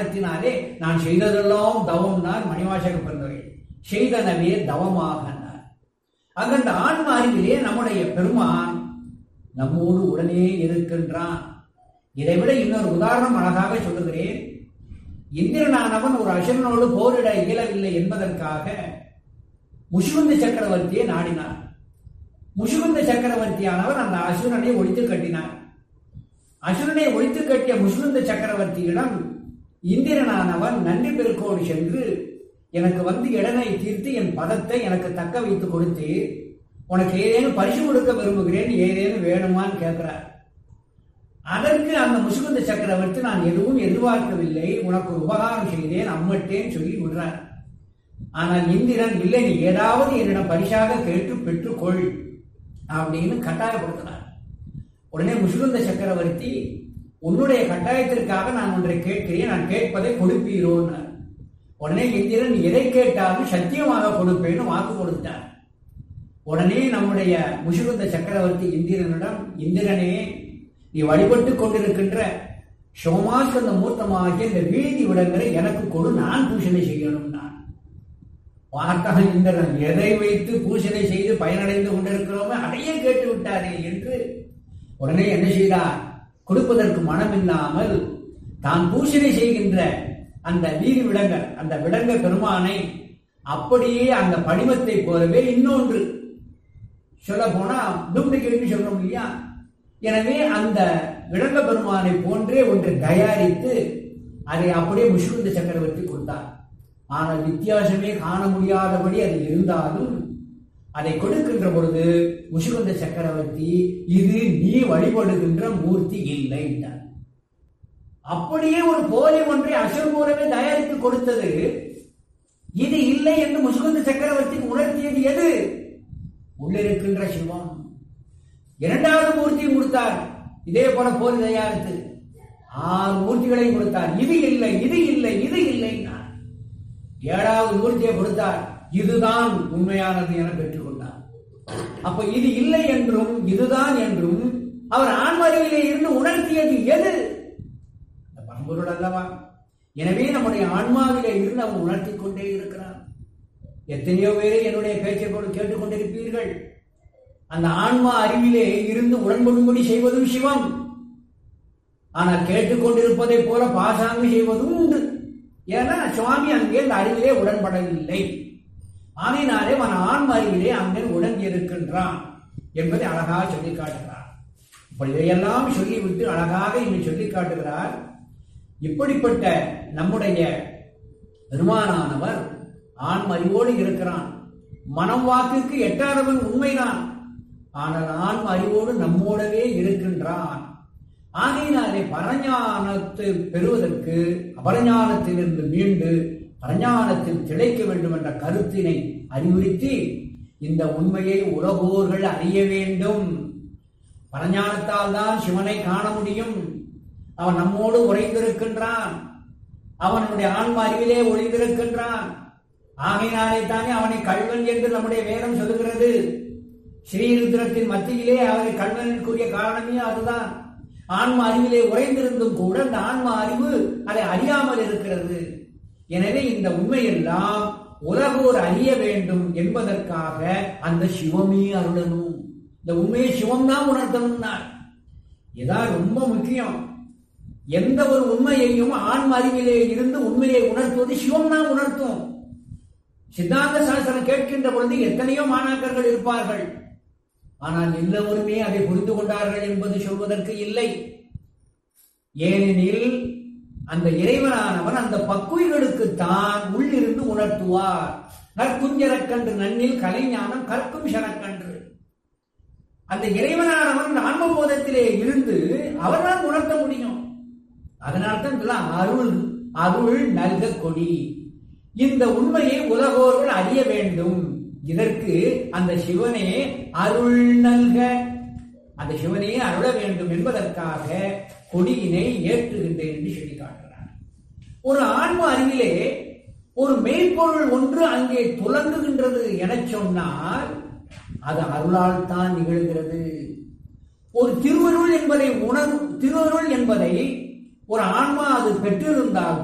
காரணத்தினாலே நான் செய்ததெல்லாம் தவம்னார் மணிவாசக பெருந்தகை செய்தனவே தவமாக அங்க அந்த ஆன்ம அறிவிலே நம்முடைய பெருமான் நம்மோடு உடனே இருக்கின்றான் இதை விட இன்னொரு உதாரணம் அழகாக சொல்லுகிறேன் இந்திரனானவன் ஒரு அசுரனோடு போரிட இயலவில்லை என்பதற்காக முஷுகுந்த சக்கரவர்த்தியை நாடினார் முஷுகுந்த சக்கரவர்த்தியானவர் அந்த அசுரனை ஒழித்து கட்டினார் அசுரனை ஒழித்து கட்டிய முஷுகுந்த சக்கரவர்த்தியிடம் இந்திரனானவன் நன்றி பெருக்கோடு சென்று எனக்கு வந்து இடனை தீர்த்து என் பதத்தை எனக்கு தக்க வைத்து கொடுத்து உனக்கு ஏதேனும் பரிசு கொடுக்க விரும்புகிறேன் ஏதேனும் வேணுமான்னு கேட்கிறார் அதற்கு அந்த முசுகுந்த சக்கரவர்த்தி நான் எதுவும் எதிர்பார்க்கவில்லை உனக்கு ஒரு உபகாரம் செய்தேன் அம்மட்டேன்னு சொல்லி விடுறார் ஆனால் இந்திரன் இல்லை நீ ஏதாவது என்னிடம் பரிசாக கேட்டு பெற்றுக்கொள் அப்படின்னு கட்டாயப்படுத்தினார் உடனே முசுகுந்த சக்கரவர்த்தி உன்னுடைய கட்டாயத்திற்காக நான் ஒன்றை கேட்கிறேன் நான் கேட்பதை கொடுப்பீரோன்னு உடனே இந்திரன் எதை கேட்டாலும் சத்தியமாக கொடுப்பேன்னு வாக்கு கொடுத்தார் உடனே நம்முடைய முசுகுந்த சக்கரவர்த்தி இந்திரனிடம் இந்திரனே நீ வழிபட்டு கொண்டிருக்கின்ற சோமாஸ்கந்த மூர்த்தமாகிய இந்த வீதி விடங்களை எனக்கு கொடு நான் பூஷணை செய்யணும் நான் பார்த்தான் இந்திரன் எதை வைத்து பூஷணை செய்து பயனடைந்து கொண்டிருக்கிறோமோ அதையே கேட்டு விட்டாரே என்று உடனே என்ன செய்தார் கொடுப்பதற்கு மனம் இல்லாமல் தான் பூஷணை செய்கின்ற அந்த வீதி விடங்க அந்த விடங்க பெருமானை அப்படியே அந்த படிமத்தை போலவே இன்னொன்று சொல்ல போனா டூப்ளிகேட்னு சொல்றோம் இல்லையா எனவே அந்த விடங்க பெருமானை போன்றே ஒன்று தயாரித்து அதை அப்படியே முஷ்குந்த சக்கரவர்த்தி கொடுத்தார் ஆனால் வித்தியாசமே காண முடியாதபடி அது இருந்தாலும் அதை கொடுக்கின்ற பொழுது முஷுகுந்த சக்கரவர்த்தி இது நீ வழிபடுகின்ற மூர்த்தி இல்லை என்றார் அப்படியே ஒரு போலி ஒன்றை அசுர மூலமே தயாரித்து கொடுத்தது இது இல்லை என்று முசுகுந்த சக்கரவர்த்தி உணர்த்தியது எது உள்ளிருக்கின்ற சிவம் இரண்டாவது மூர்த்தியும் கொடுத்தார் இதே போல போலி தயாரித்து ஆறு மூர்த்திகளையும் கொடுத்தார் இது இல்லை இது இல்லை இது இல்லை ஏழாவது மூர்த்தியை கொடுத்தார் இதுதான் உண்மையானது என பெற்றுக்கொண்டார் அப்ப இது இல்லை என்றும் இதுதான் என்றும் அவர் ஆண்மறிவிலே இருந்து உணர்த்தியது எது பரம்பொருள் அல்லவா எனவே நம்முடைய ஆன்மாவிலே இருந்து அவன் உணர்த்தி கொண்டே இருக்கிறான் எத்தனையோ பேரை என்னுடைய பேச்சை கொண்டு கேட்டுக்கொண்டிருப்பீர்கள் அந்த ஆன்மா அறிவிலே இருந்து உடன்படும்படி செய்வதும் சிவம் ஆனால் கேட்டுக்கொண்டிருப்பதை போல பாசாங்கு செய்வதும் உண்டு ஏன்னா சுவாமி அங்கே இந்த அறிவிலே உடன்படவில்லை ஆனையினாலே அவன் ஆன்ம அறிவிலே அங்கே உடன் இருக்கின்றான் என்பதை அழகாக சொல்லி காட்டுகிறார் இப்ப இதையெல்லாம் சொல்லிவிட்டு அழகாக இங்கு சொல்லி காட்டுகிறார் இப்படிப்பட்ட நம்முடைய பெருமானானவர் ஆண்மறிவோடு இருக்கிறான் மனம் வாக்குக்கு எட்டாதவன் உண்மைதான் ஆனால் ஆன்ம அறிவோடு நம்மோடவே இருக்கின்றான் ஆகையினாலே பரஞானத்தை பெறுவதற்கு அபரஞானத்திலிருந்து மீண்டு பரஞானத்தில் திளைக்க வேண்டும் என்ற கருத்தினை அறிவுறுத்தி இந்த உண்மையை உலகோர்கள் அறிய வேண்டும் பரஞானத்தால் தான் சிவனை காண முடியும் அவன் நம்மோடு உறைந்திருக்கின்றான் அவனுடைய ஆன்ம அறிவிலே ஒளிந்திருக்கின்றான் ஆகையினாலே தானே அவனை கல்வன் என்று நம்முடைய வேதம் சொல்லுகிறது ஸ்ரீருத்ரத்தின் மத்தியிலே அவரை கல்வனுக்குரிய காரணமே அதுதான் ஆன்ம அறிவிலே உறைந்திருந்தும் கூட அந்த ஆன்ம அறிவு அதை அறியாமல் இருக்கிறது எனவே இந்த உண்மையெல்லாம் உலகோர் அறிய வேண்டும் என்பதற்காக அந்த சிவமே அருளணும் இந்த உண்மையை சிவம் தான் உணர்த்தணும்னா இதான் ரொம்ப முக்கியம் எந்த ஒரு உண்மையையும் ஆன்ம அறிவிலே இருந்து உண்மையை உணர்த்துவது சிவம் தான் உணர்த்தும் சித்தாந்த சாஸ்திரம் கேட்கின்ற பொழுது எத்தனையோ மாணாக்கர்கள் இருப்பார்கள் ஆனால் எல்லோருமே அதை புரிந்து கொண்டார்கள் என்பது சொல்வதற்கு இல்லை ஏனெனில் அந்த இறைவனானவன் அந்த பக்குவிகளுக்கு தான் உள்ளிருந்து உணர்த்துவார் நற்குஞ்சரக்கன்று நன்னில் கலைஞானம் கற்கும் சரக்கன்று அந்த இறைவனானவன் ஆன்மபோதத்திலே இருந்து அவர்தான் உணர்த்த முடியும் அதனால்தான் இதெல்லாம் அருள் அருள் நல்க கொடி இந்த உண்மையை உலகோர்கள் அறிய வேண்டும் இதற்கு அந்த சிவனே அருள் நல்க அந்த சிவனே அருள வேண்டும் என்பதற்காக கொடியினை ஏற்றுகின்றேன் என்று சொல்லி காட்டுகிறார் ஒரு ஆன்ம அறிவிலே ஒரு மெய்ப்பொருள் ஒன்று அங்கே துலங்குகின்றது என சொன்னால் அது அருளால் தான் நிகழ்கிறது ஒரு திருவருள் என்பதை உணர் திருவருள் என்பதை ஒரு ஆன்மா அது பெற்றிருந்தால்